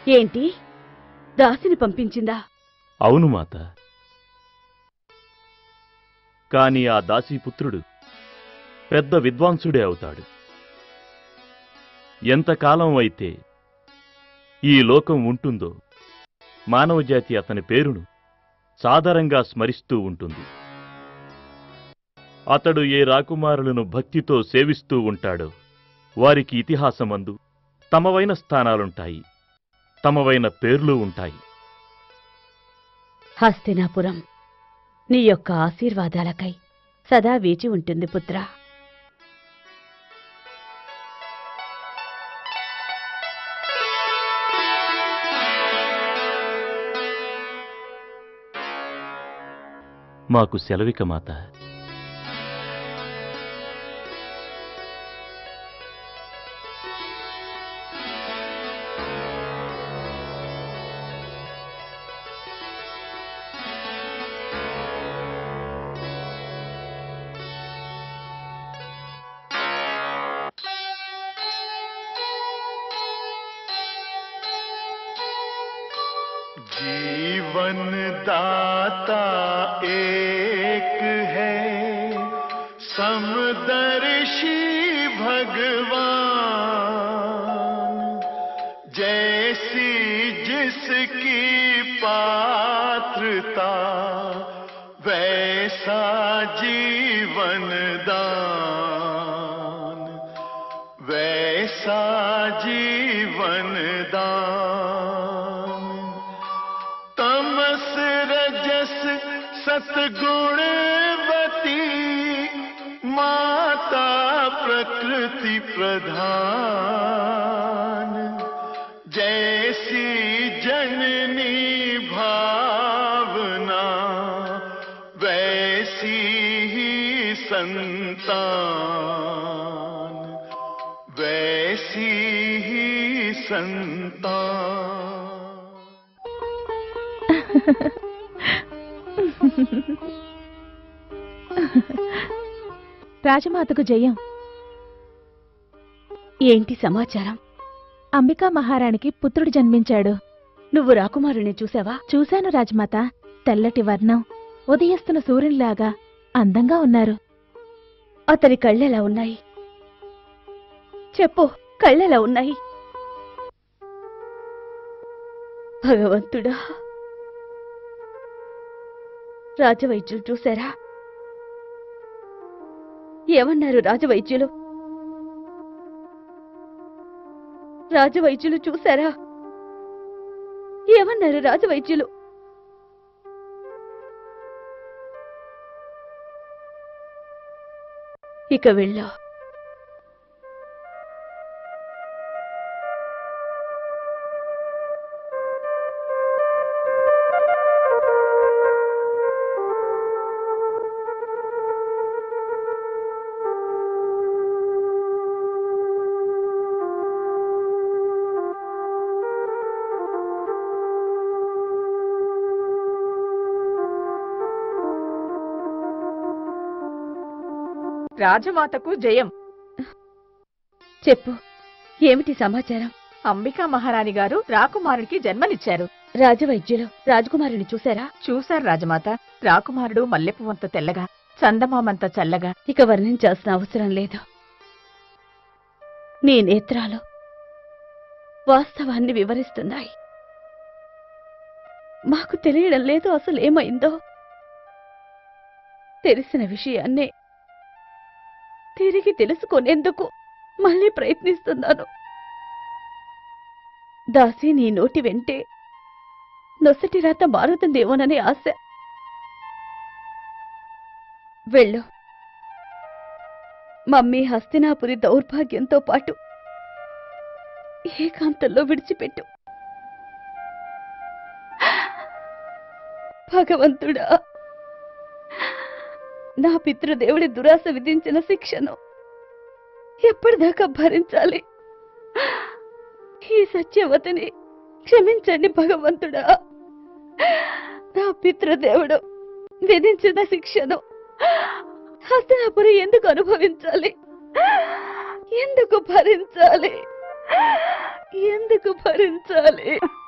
ఏంటి దాసిని పంపించిందా అవును మాత కాని ఆ దాసీపుత్రుడు పెద్ద విద్వాంసుడే అవుతాడు ఎంతకాలం అయితే ఈ లోకం ఉంటుందో మానవజాతి అతని పేరును సాదరంగా స్మరిస్తూ ఉంటుంది అతడు ఏ రాకుమారులను భక్తితో సేవిస్తూ ఉంటాడో వారికి ఇతిహాసమందు తమవైన స్థానాలుంటాయి తమవైన పేర్లు ఉంటాయి హస్తినాపురం నీ యొక్క ఆశీర్వాదాలకై సదా వేచి ఉంటుంది పుత్రా మాకు సెలవిక మాత जीवन दाता एक है समदर्शी भगवान जैसी जिसकी पात्रता वैसा जीवन दान वैसा जीवन दान तमस रजस सतगुणवती माता प्रकृति प्रधान जैसी जननी भावना वैसी ही संतान वैसी ही संतान రాజమాతకు జయం ఏంటి సమాచారం అంబికా మహారాణికి పుత్రుడు జన్మించాడు నువ్వు రాకుమారుని చూసావా చూశాను రాజమాత తెల్లటి వర్ణం ఉదయిస్తున్న సూర్యునిలాగా అందంగా ఉన్నారు అతని కళ్ళెలా ఉన్నాయి చెప్పు కళ్ళెలా ఉన్నాయి భగవంతుడా రాజవైద్యులు చూశారా ఏమన్నారు రాజవైద్యులు రాజవైద్యులు చూశారా ఏమన్నారు రాజవైద్యులు ఇక వెళ్ళా రాజమాతకు జయం చెప్పు ఏమిటి సమాచారం అంబికా మహారాణి గారు రాకుమారుడికి జన్మనిచ్చారు రాజవైద్యులు రాజకుమారుని చూశారా చూశారు రాజమాత రాకుమారుడు మల్లెపువ్వంత తెల్లగా చందమామంత చల్లగా ఇక వర్ణించాల్సిన అవసరం లేదు నీ నేత్రాలు వాస్తవాన్ని వివరిస్తున్నాయి మాకు తెలియడం లేదు అసలు ఏమైందో తెలిసిన విషయాన్నే తిరిగి తెలుసుకునేందుకు మళ్ళీ ప్రయత్నిస్తున్నాను దాసి నీ నోటి వెంటే నొసటి రాత మారుతుందేమోననే ఆశ వెళ్ళు మమ్మీ హస్తినాపురి దౌర్భాగ్యంతో పాటు ఏకాంతంలో విడిచిపెట్టు భగవంతుడా నా పితృదేవుడి దురాశ విధించిన శిక్షను ఎప్పటిదాకా భరించాలి ఈ సత్యవతిని క్షమించండి భగవంతుడా నా పితృదేవుడు విధించిన శిక్షను హస్తినాపురి ఎందుకు అనుభవించాలి ఎందుకు భరించాలి ఎందుకు భరించాలి